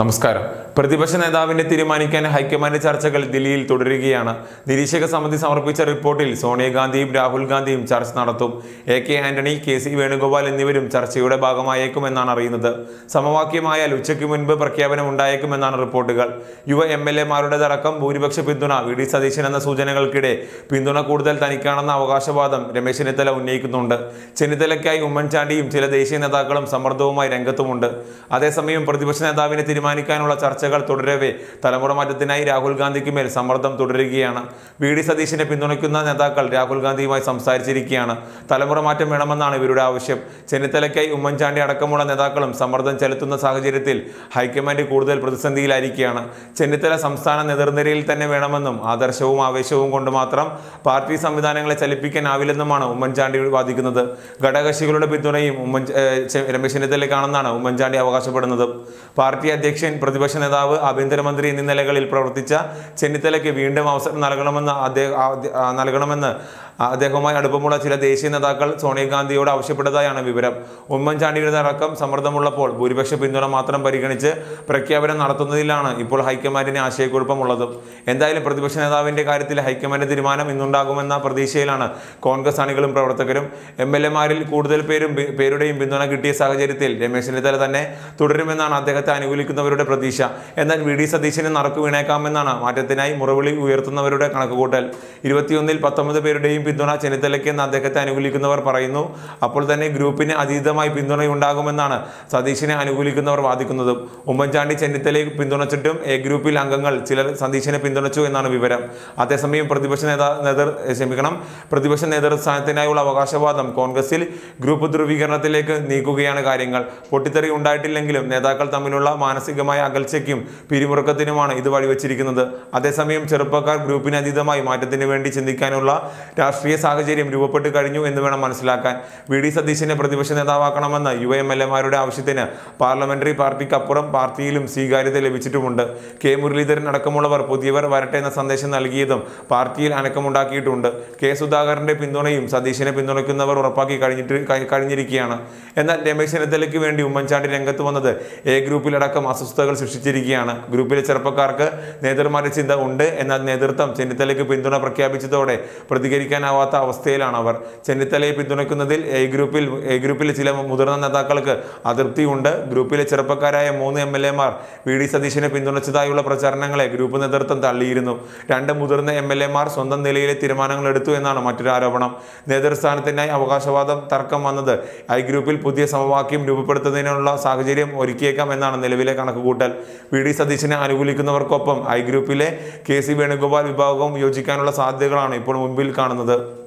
നമസ്കാരം പ്രതിപക്ഷ നേതാവിനെ തീരുമാനിക്കാൻ ഹൈക്കമാൻഡ് ചർച്ചകൾ ദില്ലിയിൽ തുടരുകയാണ് നിരീക്ഷക സമിതി സമർപ്പിച്ച റിപ്പോർട്ടിൽ സോണിയാഗാന്ധിയും രാഹുൽ ഗാന്ധിയും ചർച്ച നടത്തും A K Antony K C Venugopal എന്നിവരും ചർച്ചയുടെ ഭാഗമായേക്കുമെന്നാണ് അറിയുന്നത് സമവാക്യമായാൽ ഉച്ചയ്ക്ക് മുൻപ് പ്രഖ്യാപനം ഉണ്ടായേക്കുമെന്നാണ് റിപ്പോർട്ടുകൾ യുവ എം എൽ എമാരുടേതടക്കം ഭൂരിപക്ഷ പിന്തുണ വി ഡി സതീശൻ എന്ന സൂചനകൾക്കിടെ പിന്തുണ കൂടുതൽ തനിക്കാണെന്ന അവകാശവാദം രമേശ് ചെന്നിത്തല ഉന്നയിക്കുന്നുണ്ട് ചെന്നിത്തലയ്ക്കായി ഉമ്മൻചാണ്ടിയും ചില ദേശീയ നേതാക്കളും സമ്മർദ്ദവുമായി രംഗത്തുമുണ്ട് അതേസമയം പ്രതിപക്ഷ നേതാവിനെ തീരുമാനിക്കാനുള്ള ചർച്ചകൾ തുടരവേ തലമുറ മാറ്റത്തിനായി രാഹുൽ ഗാന്ധിക്ക് മേൽ സമ്മർദ്ദം തുടരുകയാണ് വി ഡി സതീശിനെ പിന്തുണയ്ക്കുന്ന നേതാക്കൾ രാഹുൽ ഗാന്ധിയുമായി സംസാരിച്ചിരിക്കുകയാണ് തലമുറ മാറ്റം വേണമെന്നാണ് ഇവരുടെ ആവശ്യം ചെന്നിത്തലയ്ക്കായി ഉമ്മൻചാണ്ടി അടക്കമുള്ള നേതാക്കളും സമ്മർദ്ദം ചെലുത്തുന്ന സാഹചര്യത്തിൽ ഹൈക്കമാൻഡ് കൂടുതൽ പ്രതിസന്ധിയിലായിരിക്കുകയാണ് ചെന്നിത്തല സംസ്ഥാന നേതൃനിരയിൽ തന്നെ വേണമെന്നും ആദർശവും ആവേശവും കൊണ്ട് മാത്രം പാർട്ടി സംവിധാനങ്ങളെ ചലിപ്പിക്കാനാവില്ലെന്നുമാണ് ഉമ്മൻചാണ്ടി വാദിക്കുന്നത് ഘടകകക്ഷികളുടെ പിന്തുണയും ഉമ്മൻ ഏഹ് ചെ- രമേശ് ചെന്നിത്തലയ്ക്കാണെന്നാണ് ഉമ്മൻചാണ്ടി അവകാശപ്പെടുന്നത് പാർട്ടി അധ്യക്ഷൻ പ്രതിപക്ഷ നേതാവ് ആഭ്യന്തരമന്ത്രി എന്നീ നിലകളിൽ പ്രവർത്തിച്ച ചെന്നിത്തലയ്ക്ക് വീണ്ടും അവസരം നൽകണമെന്ന് അദ്ദേഹം ആദ്യ- ആ, നൽകണമെന്ന് അദ്ദേഹവുമായി അടുപ്പമുള്ള ചില ദേശീയ നേതാക്കൾ സോണിയാഗാന്ധിയോട് ആവശ്യപ്പെട്ടതായാണ് വിവരം ഉമ്മൻചാണ്ടിയുടെ അടക്കം സമ്മർദ്ദമുള്ളപ്പോൾ ഭൂരിപക്ഷ പിന്തുണ മാത്രം പരിഗണിച്ച് പ്രഖ്യാപനം നടത്തുന്നതിലാണ് ഇപ്പോൾ ഹൈക്കമാൻഡിന് ആശയക്കുഴപ്പമുള്ളത് എന്തായാലും പ്രതിപക്ഷ നേതാവിന്റെ കാര്യത്തിൽ ഹൈക്കമാൻഡ് തീരുമാനം ഇന്നുണ്ടാകുമെന്ന പ്രതീക്ഷയിലാണ് കോൺഗ്രസ് അണികളും പ്രവർത്തകരും എം എൽ എമാരിൽ കൂടുതൽ പേരും പേ- പേരുടെയും പിന്തുണ കിട്ടിയ സാഹചര്യത്തിൽ രമേശ് ചെന്നിത്തല തന്നെ തുടരുമെന്നാണ് അദ്ദേഹത്തെ അനുകൂലിക്കുന്നവരുടെ പ്രതീക്ഷ എന്നാൽ വി ഡി സതീശന് നറുക്ക് വീണേക്കാമെന്നാണ് മാറ്റത്തിനായി മുറവിളി ഉയർത്തുന്നവരുടെ കണക്കുകൂട്ടൽ ഇരുപത്തിയൊന്നിൽ പത്തൊമ്പത് പേരുടെയും പിന്തുണ ചെന്നിത്തലയ്ക്ക് എന്ന് അദ്ദേഹത്തെ അനുകൂലിക്കുന്നവർ പറയുന്നു അപ്പോൾ തന്നെ ഗ്രൂപ്പിന് അതീതമായി പിന്തുണയുണ്ടാകുമെന്നാണ് സതീശിനെ അനുകൂലിക്കുന്നവർ വാദിക്കുന്നത് ഉമ്മൻചാണ്ടി ചെന്നിത്തലയെ പിന്തുണച്ചിട്ടും എ ഗ്രൂപ്പിൽ അംഗങ്ങൾ ചിലർ സതീശിനെ പിന്തുണച്ചു എന്നാണ് വിവരം അതേസമയം പ്രതിപക്ഷ നേതാ നേതൃ ക്ഷമിക്കണം പ്രതിപക്ഷ നേതൃസ്ഥാനത്തിനായുള്ള അവകാശവാദം കോൺഗ്രസിൽ ഗ്രൂപ്പ് ധ്രുവീകരണത്തിലേക്ക് നീക്കുകയാണ് കാര്യങ്ങൾ പൊട്ടിത്തെറി ഉണ്ടായിട്ടില്ലെങ്കിലും നേതാക്കൾ തമ്മിലുള്ള മാനസികമായ അകൽച്ചയ്ക്കും പിരിമുറുക്കത്തിനുമാണ് ഇത് വഴിവെച്ചിരിക്കുന്നത് അതേസമയം ചെറുപ്പക്കാർ ഗ്രൂപ്പിന് അതീതമായി മാറ്റത്തിന് വേണ്ടി ചിന്തിക്കാനുള്ള രാഷ്ട്രീയ സാഹചര്യം രൂപപ്പെട്ട് കഴിഞ്ഞു എന്ന് വേണം മനസ്സിലാക്കാൻ വി ഡി സതീശനെ പ്രതിപക്ഷ നേതാവാക്കണമെന്ന യുവ എം എൽ എമാരുടെ ആവശ്യത്തിന് പാർലമെന്ററി പാർട്ടിക്കപ്പുറം പാർട്ടിയിലും സ്വീകാര്യത ലഭിച്ചിട്ടുമുണ്ട് കെ മുരളീധരൻ അടക്കമുള്ളവർ പുതിയവർ വരട്ടെ എന്ന സന്ദേശം നൽകിയതും പാർട്ടിയിൽ അനക്കമുണ്ടാക്കിയിട്ടുണ്ട് കെ സുധാകരന്റെ പിന്തുണയും സതീശനെ പിന്തുണയ്ക്കുന്നവർ ഉറപ്പാക്കി കഴിഞ്ഞിട്ട് കഴി- കഴിഞ്ഞിരിക്കുകയാണ് എന്നാൽ രമേശ് ചെന്നിത്തലയ്ക്ക് വേണ്ടി ഉമ്മൻചാണ്ടി രംഗത്ത് വന്നത് എ ഗ്രൂപ്പിലടക്കം അസ്വസ്ഥതകൾ സൃഷ്ടിച്ചിരിക്കുകയാണ് ഗ്രൂപ്പിലെ ചെറുപ്പക്കാർക്ക് നേതൃമാറ്റ ചിന്ത ഉണ്ട് എന്നാൽ നേതൃത്വം ചെന്നിത്തലയ്ക്ക് പിന്തുണ പ്രഖ്യാപിച്ചതോടെ പ്രതികരിക്കാനാവാത്ത അവസ്ഥയിലാണ് അവർ ചെന്നിത്തലയെ പിന്തുണയ്ക്കുന്നതിൽ എ ഗ്രൂപ്പിൽ എ ഗ്രൂപ്പിലെ ചില മുതിർന്ന നേതാക്കൾക്ക് അതൃപ്തിയുണ്ട് ഗ്രൂപ്പിലെ ചെറുപ്പക്കാരായ മൂന്ന് എം എൽ എമാർ വി ഡി സതീശനെ പിന്തുണച്ചതായുള്ള പ്രചാരണങ്ങളെ ഗ്രൂപ്പ് നേതൃത്വം തള്ളിയിരുന്നു രണ്ട് മുതിർന്ന എം എൽ എമാർ സ്വന്തം നിലയിലെ തീരുമാനങ്ങൾ എടുത്തു എന്നാണ് മറ്റൊരു ആരോപണം നേതൃസ്ഥാനത്തിനായി അവകാശവാദം തർക്കം വന്നത് ഐ ഗ്രൂപ്പിൽ പുതിയ സമവാക്യം രൂപപ്പെടുത്തുന്നതിനുള്ള സാഹചര്യം ഒരുക്കിയേക്കാം എന്നാണ് നിലവിലെ കണക്കുകൂട്ടൽ വി ഡി സതീശനെ അനുകൂലിക്കുന്നവർക്കൊപ്പം ഐ ഗ്രൂപ്പിലെ കെ സി വേണുഗോപാൽ വിഭാഗവും യോജിക്കാനുള്ള സാധ്യതകളാണ് ഇപ്പോൾ മുൻപിൽ കാണുന്നത്